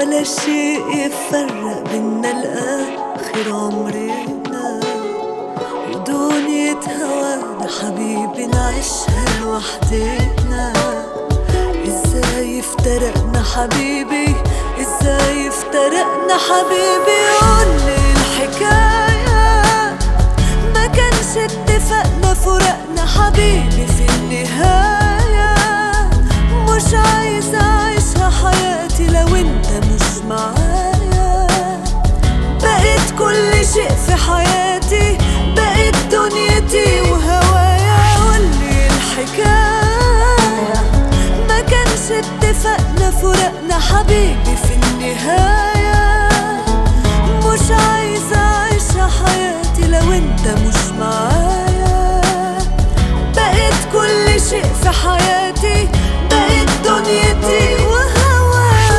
ولا شيء يفرق بينا لآخر عمرنا ودنيا هوانا حبيبي نعيشها لوحدنا ازاي افترقنا حبيبي ازاي افترقنا حبيبي قولي الحكاية ما كانش اتفقنا فرقنا حبيبي في النهاية مش عايزة أعيشها حياتي لو انت مش معايا بقيت كل شيء في حياتي بقيت دنيتي وهوايا قولي الحكاية ما كانش اتفقنا فرقنا حبيبي في النهاية مش عايزة أعيشها حياتي لو انت مش معايا بقيت كل شيء في حياتي بقيت دنيتي وهوايا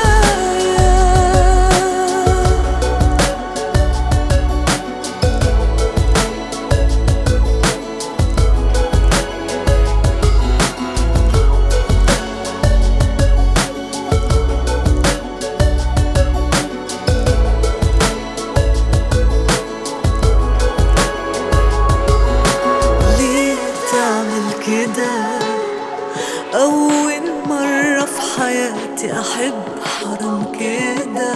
ليه تعمل كده أول مرة في حياتي أحب حرام كده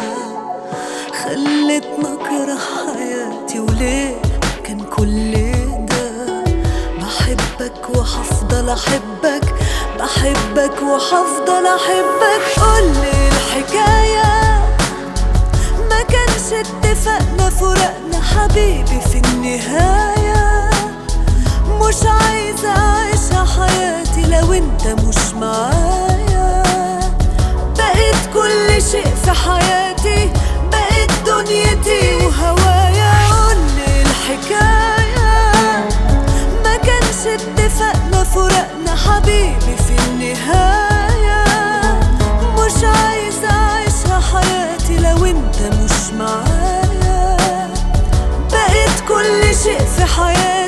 خلتني أكره حياتي وليه كان كل ده بحبك وحفضل أحبك بحبك وحفضل أحبك قولي الحكاية ما كانش اتفقنا فرقنا حبيبي في النهاية مش عايزة أعيشها حياتي لو انت مش معايا بقيت كل شيء في حياتي بقيت دنيتي وهوايا قولي الحكاية ما كانش اتفقنا فرقنا حبيبي في النهاية مش عايزة أعيشها حياتي لو انت مش معايا بقيت كل شيء في حياتي